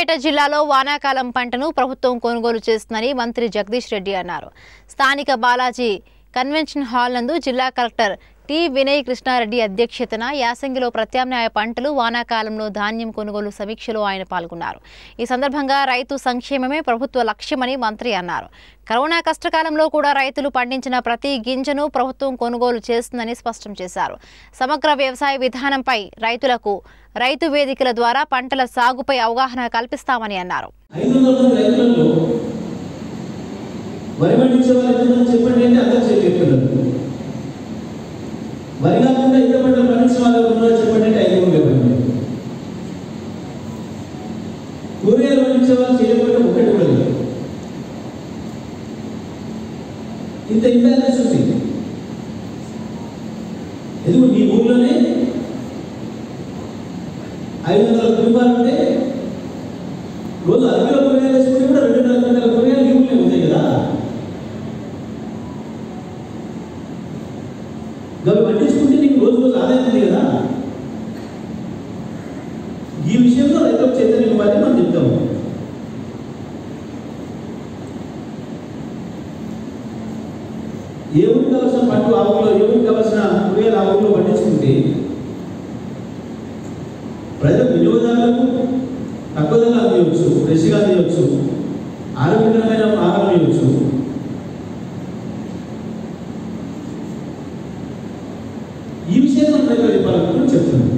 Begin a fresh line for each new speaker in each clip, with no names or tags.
సూర్యాపేట జిల్లాలో వానాకాలం పంటను ప్రభుత్వం కొనుగోలు చేస్తుందని మంత్రి జగదీష్ రెడ్డి అన్నారు స్థానిక బాలాజీ కన్వెన్షన్ హాల్ నందు జిల్లా కలెక్టర్ టి వినయ్ కృష్ణారెడ్డి అధ్యక్షతన యాసంగిలో ప్రత్యామ్నాయ పంటలు వానాకాలంలో ధాన్యం కొనుగోలు సమీక్షలో ఆయన పాల్గొన్నారు ఈ సందర్భంగా రైతు సంక్షేమమే ప్రభుత్వ లక్ష్యమని మంత్రి అన్నారు కరోనా కష్టకాలంలో కూడా రైతులు పండించిన ప్రతి గింజను ప్రభుత్వం కొనుగోలు చేస్తుందని స్పష్టం చేశారు సమగ్ర వ్యవసాయ విధానంపై రైతులకు రైతు వేదికల ద్వారా పంటల సాగుపై అవగాహన కల్పిస్తామని అన్నారు
ఐదు వందల మంది రైతులలో వరి పండించే వాళ్ళు ఎంతమంది చెప్పండి అంటే అందరూ చెప్పేస్తున్నారు వరి కాకుండా ఇతర పంటలు పండించే వాళ్ళు ఉన్నారో చెప్పండి అంటే ఐదు వందల మంది కూరగాయలు పండించే వాళ్ళు చేయకపోతే ఒకటి కూడా లేదు ఇంత ఇంబ్యాలెన్స్ ఉంది ఎందుకు నీ ఊళ్ళోనే ఐదు వందల కుటుంబాలు ఉంటే రోజు అరకిలో కూరగాయలు వేసుకుంటే కూడా రెండున్నర గంటల కూరగాయలు ఈ ఊళ్ళో ఉంటాయి కదా అవి పండించుకుంటే నీకు రోజు రోజు ఆదాయం ఉంది కదా ఈ విషయంలో రైతులకు చైతన్యం ఇవ్వాలి మనం చెప్తాము ఏ ఊరికి కావాల్సిన పంట ఆ ఊళ్ళో ఏ ఊరికి కావాల్సిన కూరగాయలు ఆ ఊళ్ళో పండించుకుంటే ప్రజల వినియోగదారులకు తక్కువ ధరలు అందించవచ్చు ఫ్రెష్గా అందించవచ్చు ఆరోగ్యకరమైన ఆహారం ఇవ్వచ్చు ఈ విషయాన్ని మనం రైతులకు చెప్పాలనుకుని చెప్తున్నాను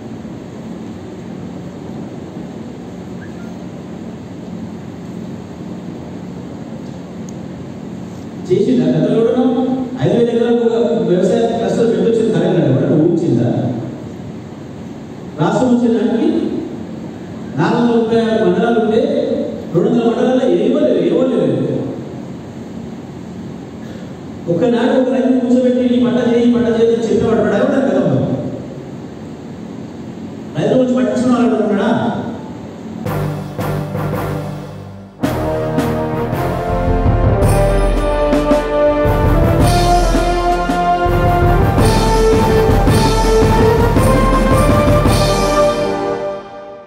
చేసిందా గతంలో కూడా ఐదు వేల ఎకరాలకు ఒక వ్యవసాయ క్లస్టర్ పెట్టొచ్చింది కరెక్ట్ కూడా ఊహించిందా రాష్ట్రం వచ్చే దానికి నాలుగు వందల ముప్పై ఆరు మండలాలు ఉంటే రెండు వందల మండలాల్లో ఏమలేదు ఏమలేదు ఒక్కనాడు ఒక రైతు కూర్చోబెట్టి ఈ పంట చేయి ఈ పంట చేయి అని చెప్పేవాడు ఉన్నాడా? ఎవడా గతంలో రైతు వచ్చి పట్టించుకున్న వాళ్ళు ఉన్నాడా